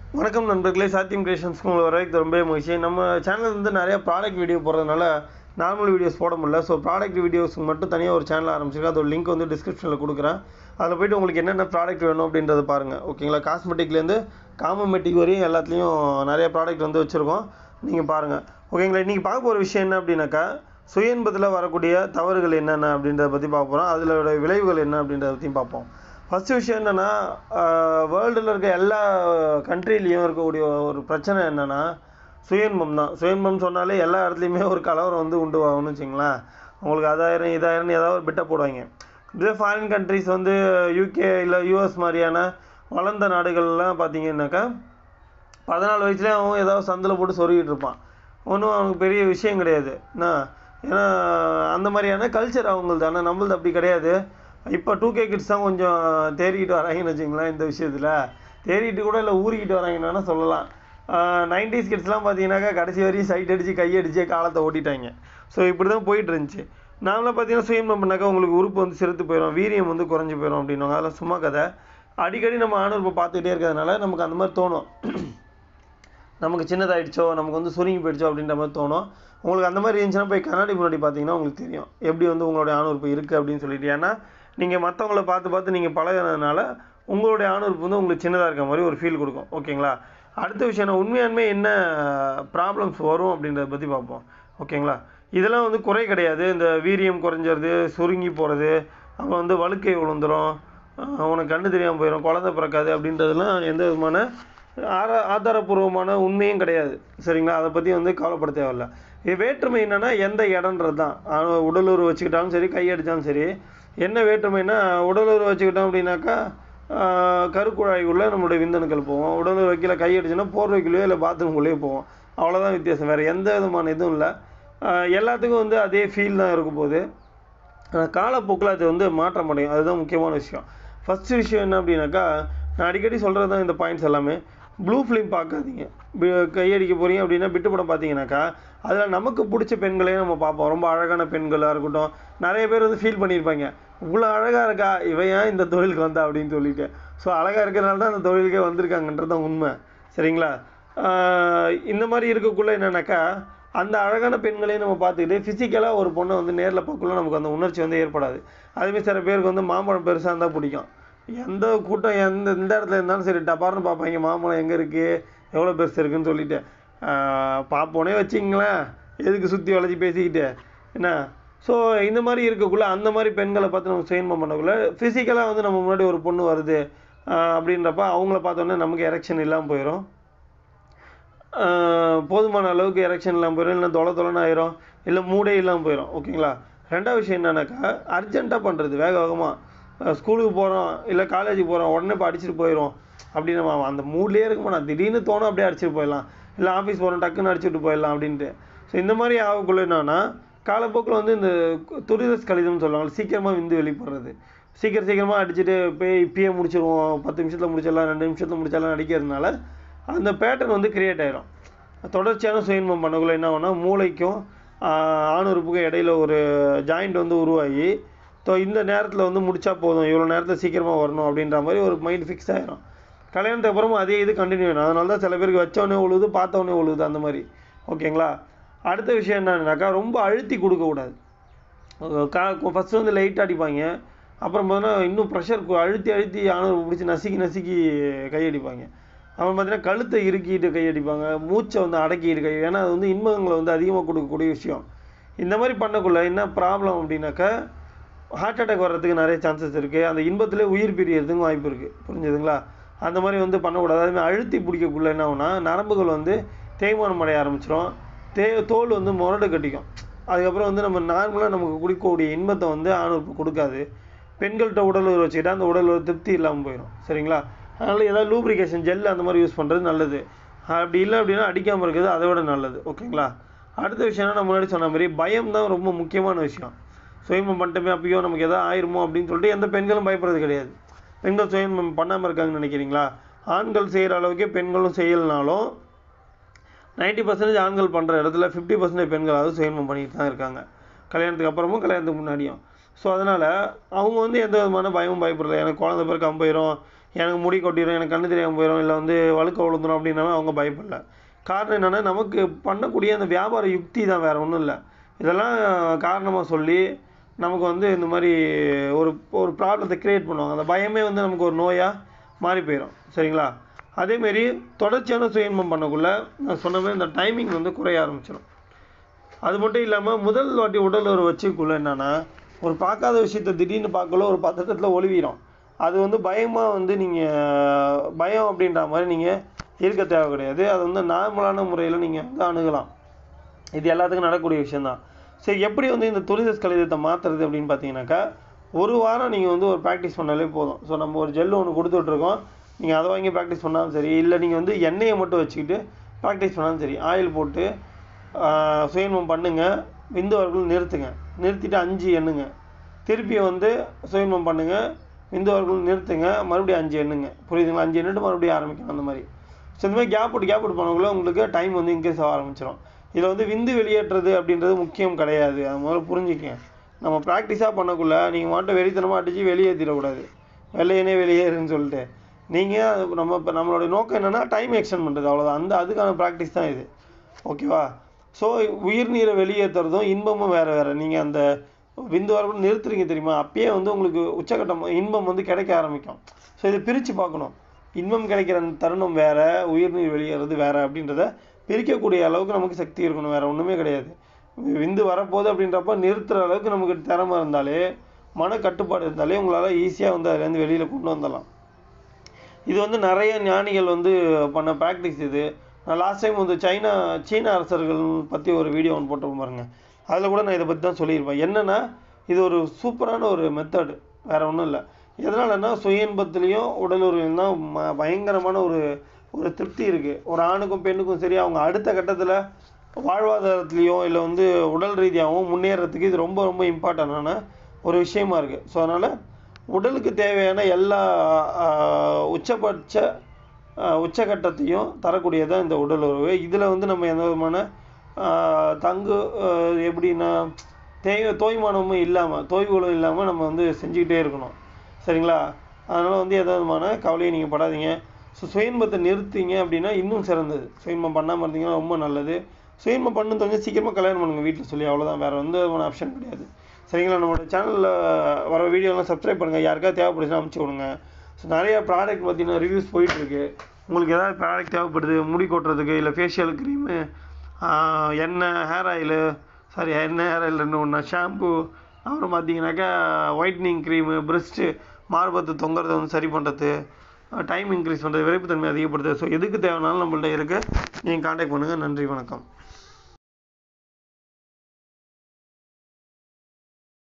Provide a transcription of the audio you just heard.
வணக்கம் நண்பர்களே சாத்தியம் கிரியேஷன்ஸ்க்கு உங்களை வரவேற்க ரொம்ப மகிழ்ச்சி நம்ம சேனல் வந்து நிறைய ப்ராடக்ட் வீடியோ போடுறதுனால நார்மல் வீடியோஸ் போட முடியல ஸோ ப்ராடக்ட் வீடியோஸ்க்கு மட்டும் தனியாக ஒரு சேனல் ஆரம்பிச்சிருக்கேன் அதோட லிங்க் வந்து டிஸ்கிரிப்ஷனில் கொடுக்குறேன் அதில் போய்ட்டு உங்களுக்கு என்னென்ன ப்ராடக்ட் வேணும் அப்படின்றத பாருங்கள் ஓகேங்களா காஸ்மெட்டிக்லேருந்து காமமெட்டிக் வரையும் எல்லாத்துலேயும் நிறைய ப்ராடக்ட் வந்து வச்சுருக்கோம் நீங்கள் பாருங்கள் ஓகேங்களா இன்றைக்கி பார்க்க போகிற விஷயம் என்ன அப்படின்னாக்கா சுய இன்பத்தில் வரக்கூடிய தவறுகள் என்னென்ன அப்படின்றத பற்றி பார்க்க போகிறோம் அதிலோட விளைவுகள் என்ன அப்படின்றத பற்றியும் பார்ப்போம் ஃபஸ்ட்டு விஷயம் என்னென்னா வேர்ல்டில் இருக்க எல்லா கண்ட்ரிலையும் இருக்கக்கூடிய ஒரு பிரச்சனை என்னென்னா சுயன்பம் தான் சுயன்பம் சொன்னாலே எல்லா இடத்துலையுமே ஒரு கலவரம் வந்து உண்டு ஆகும்னு வச்சுங்களேன் உங்களுக்கு அதாயிரம் இதாயிரம் ஏதாவது ஒரு பிட்டை போடுவாங்க இதே ஃபாரின் கண்ட்ரிஸ் வந்து யூகே இல்லை யூஎஸ் மாதிரியான வளர்ந்த நாடுகள்லாம் பார்த்தீங்கன்னாக்கா பதினாலு வயசுலேயே அவன் ஏதாவது சந்தில் போட்டு சொருகிட்டு இருப்பான் ஒன்றும் அவனுக்கு பெரிய விஷயம் கிடையாது என்ன ஏன்னா அந்த மாதிரியான கல்ச்சர் அவங்களுது ஆனால் நம்மளது அப்படி கிடையாது இப்போ டூ கே கிட்ஸ் தான் கொஞ்சம் தேறிக்கிட்டு வராங்கன்னு வச்சுங்களேன் இந்த விஷயத்தில் தேறிக்கிட்டு கூட இல்லை ஊறிக்கிட்டு வராங்கன்னு சொல்லலாம் நைன்டிஸ் கிட்ஸ்லாம் பார்த்தீங்கன்னாக்கா கடைசி வரையும் சைட் அடித்து கையடிச்சு காலத்தை ஓட்டிட்டாங்க ஸோ இப்படி தான் போயிட்டு இருந்துச்சு நாமளாம் பார்த்தீங்கன்னா சுயம்பம் பண்ணாக்கா உங்களுக்கு உறுப்பு வந்து சிறுத்து போயிடும் வீரியம் வந்து குறைஞ்சி போயிடும் அப்படின்வாங்க அதெல்லாம் சும்மா கதை அடிக்கடி நம்ம ஆணுறுப்பை பார்த்துக்கிட்டே இருக்கிறதுனால நமக்கு அந்த மாதிரி தோணும் நமக்கு சின்னதாயிடுச்சோ நமக்கு வந்து சுருங்கி போயிடுச்சோ அப்படின்ற மாதிரி தோணும் உங்களுக்கு அந்த மாதிரி இருந்துச்சுன்னா போய் கண்ணாடி முன்னாடி பார்த்தீங்கன்னா உங்களுக்கு தெரியும் எப்படி வந்து உங்களுடைய ஆணுறுப்பு இருக்குது அப்படின்னு சொல்லிட்டு ஏன்னா நீங்கள் மற்றவங்கள பார்த்து பார்த்து நீங்கள் பழகினதுனால உங்களுடைய ஆணுறுப்பு வந்து உங்களுக்கு சின்னதாக இருக்க மாதிரி ஒரு ஃபீல் கொடுக்கும் ஓகேங்களா அடுத்த விஷயம் என்ன உண்மையாலுமே என்ன ப்ராப்ளம்ஸ் வரும் அப்படின்றத பற்றி பார்ப்போம் ஓகேங்களா இதெல்லாம் வந்து குறை கிடையாது இந்த வீரியம் குறைஞ்சிருது சுருங்கி போகிறது அப்புறம் வந்து வழுக்கை விழுந்துடும் உனக்கு கண்ணு தெரியாமல் போயிடும் குழந்தை பிறக்காது அப்படின்றதுலாம் எந்த விதமான ஆர ஆதாரபூர்வமான உண்மையும் கிடையாது சரிங்களா அதை பற்றி வந்து கவலைப்பட தேவையில்ல இது வேற்றுமை என்னென்னா எந்த இடன்றது தான் ஆனா, உடலுறு வச்சுக்கிட்டாலும் சரி கையடித்தாலும் சரி என்ன வேற்றுமைன்னா உடலுறு வச்சுக்கிட்டோம் அப்படின்னாக்கா ஆஹ், கருக்குழாய்க்குள்ளே நம்மளுடைய விந்தணுக்கள் போவோம் உடலுறு வைக்கல கையடிச்சுன்னா போர்வைக்குள்ளேயோ இல்லை பாத்ரூம்குள்ளேயோ போவோம் அவ்வளோதான் வித்தியாசம் வேறு எந்த விதமான இதுவும் இல்லை ஆஹ், எல்லாத்துக்கும் வந்து அதே ஃபீல் தான் இருக்கும் போது ஆனால் காலப்போக்கில் அது வந்து மாற்றம் அடையும் அதுதான் முக்கியமான விஷயம் ஃபஸ்ட்டு விஷயம் என்ன அப்படின்னாக்கா நான் அடிக்கடி சொல்கிறது தான் இந்த பாயிண்ட்ஸ் எல்லாமே ப்ளூ ஃபிலிம் பார்க்காதீங்க பி- கையடிக்க போகிறீங்க அப்படின்னா பிட்டு படம் பார்த்தீங்கன்னாக்கா அதில் நமக்கு பிடிச்ச பெண்களையும் நம்ம பார்ப்போம் ரொம்ப அழகான பெண்களாக இருக்கட்டும் நிறைய பேர் வந்து ஃபீல் பண்ணியிருப்பாங்க இவ்வளோ அழகாக இருக்கா இவன் ஏன் இந்த தொழிலுக்கு வந்தா அப்படின்னு சொல்லிட்டு ஸோ அழகாக இருக்கிறனால தான் அந்த தொழிலுக்கே வந்திருக்காங்கன்றது தான் உண்மை சரிங்களா ஆஹ் இந்த மாதிரி இருக்கக்குள்ள என்னன்னாக்கா அந்த அழகான பெண்களையும் நம்ம பார்த்துக்கிட்டு ஃபிசிக்கலாக ஒரு பொண்ணை வந்து நேரில் பார்க்கக்குள்ள நமக்கு அந்த உணர்ச்சி வந்து ஏற்படாது அதுமாதிரி சில பேருக்கு வந்து மாம்பழம் பெருசாக இருந்தால் பிடிக்கும் எந்த கூட்டம் எந்த எந்த இடத்துல இருந்தாலும் சரி டப்பார்னு பார்ப்பாங்க மாம்பழம் எங்கே இருக்குது எவ்வளோ பெருசு இருக்குன்னு சொல்லிட்டு ஆஹ் பார்ப்போனே வச்சிங்களேன் எதுக்கு சுற்றி வளைச்சி பேசிக்கிட்டு என்ன ஸோ இந்த மாதிரி இருக்கக்குள்ள அந்த மாதிரி பெண்களை பார்த்து நம்ம சுயன்பம் பண்ணக்குள்ள ஃபிசிக்கலாக வந்து நம்ம முன்னாடி ஒரு பொண்ணு வருது ஆஹ் அப்படின்றப்ப அவங்கள பார்த்தோன்னே நமக்கு எரெக்ஷன் இல்லாமல் போயிடும் ஆஹ் போதுமான அளவுக்கு எரெக்ஷன் இல்லாமல் போயிடும் இல்லை தொலை தொலைன்னு ஆயிரும் இல்லை மூடே இல்லாமல் போயிடும் ஓகேங்களா ரெண்டாவது விஷயம் என்னன்னாக்கா அர்ஜென்ட்டாக பண்ணுறது வேக வேகமாக ஸ்கூலுக்கு போகிறோம் இல்லை காலேஜுக்கு போகிறோம் உடனே இப்போ அடிச்சுட்டு போயிடும் அப்படி நம்ம அந்த மூட்லேயே இருக்க மாட்டோம் திடீர்னு தோணும் அப்படியே அடிச்சுட்டு போயிடலாம் இல்லை ஆஃபீஸ் போகிறோம் டக்குன்னு அடிச்சுட்டு போயிடலாம் அப்படின்ட்டு ஸோ இந்த மாதிரி ஆகக்குள்ள என்னன்னா காலப்போக்கில் வந்து இந்த துரிதஸ் கழிதம்னு சொல்லுவாங்க சீக்கிரமாக விந்து வெளிப்படுறது சீக்கிரம் சீக்கிரமாக அடிச்சுட்டு போய் இப்பயே முடிச்சிருவோம் பத்து நிமிஷத்தில் முடிச்சிடலாம் ரெண்டு நிமிஷத்தில் முடிச்சிடலாம் அடிக்கிறதுனால அந்த பேட்டர்ன் வந்து கிரியேட் ஆயிரும் தொடர்ச்சியான சுயன்பம் பண்ணக்குள்ள என்ன ஆகும்னா மூளைக்கும் ஆஹ், ஆணுறுப்புக்கும் இடையில ஒரு ஜாயிண்ட் வந்து உருவாகி ஸோ இந்த நேரத்தில் வந்து முடிச்சா போதும் இவ்வளோ நேரத்தில் சீக்கிரமாக வரணும் அப்படின்ற மாதிரி ஒரு மைண்ட் ஃபிக்ஸ் ஆயிரும் கல்யாணத்துக்கு அப்புறமும் அதே இது கண்டினியூ ஆகும் அதனால தான் சில பேருக்கு வச்சவொடனே உழுவுது பார்த்தவொடனே உழுவுது அந்த மாதிரி ஓகேங்களா அடுத்த விஷயம் என்னன்னாக்கா ரொம்ப அழுத்தி கொடுக்கக்கூடாது கா ஃபஸ்ட்டு வந்து லைட்டாக அடிப்பாங்க அப்புறம் பார்த்தீங்கன்னா இன்னும் ப்ரெஷர் அழுத்தி அழுத்தி ஆணவர் பிடிச்சி நசுக்கி நசுக்கி கையடிப்பாங்க அப்புறம் பார்த்தீங்கன்னா கழுத்தை இறுக்கிட்டு கையடிப்பாங்க மூச்சை வந்து அடக்கிட்டு கை ஏன்னா அது வந்து இன்பங்களை வந்து அதிகமாக கொடுக்கக்கூடிய விஷயம் இந்த மாதிரி பண்ணக்குள்ள என்ன ப்ராப்ளம் அப்படின்னாக்கா ஹார்ட் அட்டாக் வர்றதுக்கு நிறைய சான்சஸ் இருக்குது அந்த இன்பத்திலே உயிர் பிரியறதுக்கும் வாய்ப்பு இருக்குது புரிஞ்சுதுங்களா அந்த மாதிரி வந்து பண்ணக்கூடாது அதே மாதிரி அழுத்தி பிடிக்கக்குள்ள என்ன ஆகும்னா நரம்புகள் வந்து தேய்மானம் அடைய ஆரம்பிச்சிடும் தே தோல் வந்து முரடு கட்டிக்கும் அதுக்கப்புறம் வந்து நம்ம நார்மலாக நமக்கு குடிக்கக்கூடிய இன்பத்தை வந்து ஆணுறுப்பு கொடுக்காது பெண்கள்கிட்ட உடல் உறவு வச்சுக்கிட்டா அந்த உடல் உறவு திருப்தி இல்லாமல் போயிடும் சரிங்களா அதனால் ஏதாவது லூப்ரிகேஷன் ஜெல் அந்த மாதிரி யூஸ் பண்ணுறது நல்லது அப்படி இல்லை அப்படின்னா அடிக்காமல் இருக்கிறது அதை விட நல்லது ஓகேங்களா அடுத்த விஷயம்னா நான் முன்னாடி சொன்ன மாதிரி பயம் தான் ரொம்ப முக்கியமான விஷயம் சுயம்பம் பண்ணிட்டோமே அப்பயோ நமக்கு எதாவது ஆயிருமோ அப்படின்னு சொல்லிட்டு எந்த பெண்களும் பயப்படுறது கிடையாது பெண்கள் சுயம்பம் பண்ணாமல் இருக்காங்கன்னு நினைக்கிறீங்களா ஆண்கள் செய்கிற அளவுக்கே பெண்களும் செய்யலைனாலும் நைன்ட்டி பர்சன்டேஜ் ஆண்கள் பண்ணுற இடத்துல ஃபிஃப்டி பர்சன்டேஜ் பெண்களாவது சுயன்பம் பண்ணிட்டு தான் இருக்காங்க கல்யாணத்துக்கு அப்புறமும் கல்யாணத்துக்கு முன்னாடியும் ஸோ அதனால் அவங்க வந்து எந்த விதமான பயமும் பயப்படல எனக்கு குழந்தை பிறக்காம போயிடும் எனக்கு முடி கொட்டிடும் எனக்கு கண்ணு தெரியாமல் போயிடும் இல்லை வந்து வழுக்க விழுந்துடும் அப்படின்னாலும் அவங்க பயப்படல காரணம் என்னென்னா நமக்கு பண்ணக்கூடிய அந்த வியாபார யுக்தி தான் வேறு ஒன்றும் இல்லை இதெல்லாம் காரணமாக சொல்லி நமக்கு வந்து இந்த மாதிரி ஒரு ஒரு ப்ராப்ளத்தை க்ரியேட் பண்ணுவாங்க அந்த பயமே வந்து நமக்கு ஒரு நோயாக மாறி போயிடும் சரிங்களா அதேமாரி தொடர்ச்சியான சுயன்பம் பண்ணக்குள்ள நான் சொன்ன மாதிரி இந்த டைமிங் வந்து குறைய ஆரம்பிச்சிடும் அது மட்டும் இல்லாமல் முதல் வாட்டி உடல் ஒரு வச்சுக்குள்ள என்னன்னா ஒரு பார்க்காத விஷயத்த திடீர்னு பார்க்கல ஒரு பதட்டத்தில் ஒளிவிடும் அது வந்து பயமாக வந்து நீங்கள் பயம் அப்படின்ற மாதிரி நீங்கள் இருக்க தேவை கிடையாது அது வந்து நார்மலான முறையில் நீங்கள் வந்து அணுகலாம் இது எல்லாத்துக்கும் நடக்கக்கூடிய விஷயந்தான் சரி எப்படி வந்து இந்த துரிதஸ் கழிதத்தை மாற்றுறது அப்படின்னு பார்த்தீங்கன்னாக்கா ஒரு வாரம் நீங்கள் வந்து ஒரு ப்ராக்டிஸ் பண்ணாலே போதும் ஸோ நம்ம ஒரு ஜெல் ஒன்று கொடுத்துட்ருக்கோம் நீங்கள் அதை வாங்கி ப்ராக்டிஸ் பண்ணாலும் சரி இல்லை நீங்கள் வந்து எண்ணெயை மட்டும் வச்சுக்கிட்டு ப்ராக்டிஸ் பண்ணாலும் சரி ஆயில் போட்டு சுயன்மம் பண்ணுங்க விந்து வர்க்கம் நிறுத்துங்க நிறுத்திட்டு அஞ்சு எண்ணுங்க திருப்பி வந்து சுயன்மம் பண்ணுங்க விந்து வர்க்கம் நிறுத்துங்க மறுபடியும் அஞ்சு எண்ணுங்க புரியுதுங்களா அஞ்சு எண்ணிட்டு மறுபடியும் ஆரம்பிக்கணும் அந்த மாதிரி ஸோ இந்த மாதிரி கேப் விட்டு கேப் விட்டு பண்ணக்குள்ள உங்களுக்கு டைம் வந்து இன்க்ரீஸ் ஆக ஆரம்பிச்சிடும் இதில் வந்து விந்து வெளியேற்றுறது அப்படின்றது முக்கியம் கிடையாது அது முதல்ல புரிஞ்சுக்கங்க நம்ம ப்ராக்டிஸாக பண்ணக்குள்ள நீங்கள் மட்டும் வெறித்தனமாக அடித்து வெளியேற்றிடக்கூடாது வெளியேனே வெளியேறுன்னு சொல்லிட்டு நீங்கள் நம்ம இப்போ நம்மளோட நோக்கம் என்னென்னா டைம் எக்ஸ்டெண்ட் பண்ணுறது அவ்வளோதான் அந்த அதுக்கான ப்ராக்டிஸ் தான் இது ஓகேவா ஸோ உயிர்நீரை வெளியேற்றுறதும் இன்பமும் வேறு வேறு நீங்கள் அந்த விந்து வரப்பு நிறுத்துறீங்க தெரியுமா அப்பயே வந்து உங்களுக்கு உச்சக்கட்டம் இன்பம் வந்து கிடைக்க ஆரம்பிக்கும் ஸோ இதை பிரித்து பார்க்கணும் இன்பம் கிடைக்கிற தருணம் வேற உயிர்நீர் வெளியேறது வேற அப்படின்றத பிரிக்கக்கூடிய அளவுக்கு நமக்கு சக்தி இருக்கணும் வேற ஒன்றுமே கிடையாது விந்து வரப்போகுது அப்படின்றப்ப நிறுத்துற அளவுக்கு நமக்கு திறமை இருந்தாலே மன கட்டுப்பாடு இருந்தாலே உங்களால் ஈஸியாக வந்து அதுலேருந்து வெளியில் கொண்டு வந்துடலாம் இது வந்து நிறைய ஞானிகள் வந்து பண்ண ப்ராக்டிஸ் இது நான் லாஸ்ட் டைம் வந்து சைனா சீன அரசர்கள் பற்றி ஒரு வீடியோ ஒன்று போட்டு பாருங்க அதில் கூட நான் இதை பற்றி தான் சொல்லியிருப்பேன் என்னென்னா இது ஒரு சூப்பரான ஒரு மெத்தடு வேற ஒன்றும் இல்லை எதனாலன்னா சுய இன்பத்துலேயும் உடல் உறவிலும் தான் ம பயங்கரமான ஒரு ஒரு திருப்தி இருக்குது ஒரு ஆணுக்கும் பெண்ணுக்கும் சரி அவங்க அடுத்த கட்டத்தில் வாழ்வாதாரத்துலேயும் இல்லை வந்து உடல் ரீதியாகவும் முன்னேறதுக்கு இது ரொம்ப ரொம்ப இம்பார்ட்டண்டான ஒரு விஷயமா இருக்குது ஸோ அதனால் உடலுக்கு தேவையான எல்லா உச்சபட்ச உச்சகட்டத்தையும் தரக்கூடியதான் இந்த உடல் உறவு இதில் வந்து நம்ம எந்த விதமான தங்கு எப்படின்னா தேய் தோய்மானமும் இல்லாமல் தோய்வுகளும் இல்லாமல் நம்ம வந்து செஞ்சுக்கிட்டே இருக்கணும் சரிங்களா அதனால் வந்து எந்த விதமான கவலையும் நீங்கள் படாதீங்க ஸோ சுயன்பத்தை நிறுத்திங்க அப்படின்னா இன்னும் சிறந்தது சுயன்பம் பண்ணாமல் இருந்தீங்கன்னா ரொம்ப நல்லது சுயன்பம் பண்ணு கொஞ்சம் சீக்கிரமாக கல்யாணம் பண்ணுங்க வீட்டில் சொல்லி அவ்வளோதான் வேறு எந்த விதமான ஆப்ஷன் கிடையாது சரிங்களா நம்மளோட சேனலில் வர வீடியோலாம் சப்ஸ்கிரைப் பண்ணுங்கள் யாருக்காவது தேவைப்படுச்சுன்னா அனுப்பிச்சி விடுங்க ஸோ நிறைய ப்ராடக்ட் பார்த்தீங்கன்னா ரிவ்யூஸ் போயிட்டுருக்கு உங்களுக்கு ஏதாவது ப்ராடக்ட் தேவைப்படுது முடி கொட்டுறதுக்கு இல்லை ஃபேஷியல் க்ரீமு எண்ணெய் ஹேர் ஆயிலு சாரி எண்ணெய் ஹேர் ஆயில் ரெண்டு ஒன்றா ஷாம்பு அப்புறம் பார்த்தீங்கன்னாக்கா ஒயிட்னிங் க்ரீமு ப்ரெஸ்ட்டு மார்பத்து தொங்குறதை வந்து சரி பண்ணுறது டைம் இன்க்ரீஸ் பண்ணுறது விரைப்புத்தன்மை அதிகப்படுத்துறது ஸோ எதுக்கு தேவைனாலும் நம்மள்ட்ட இருக்குது நீங்கள் காண்டாக்ட் பண்ணுங்கள் நன்றி வணக்கம்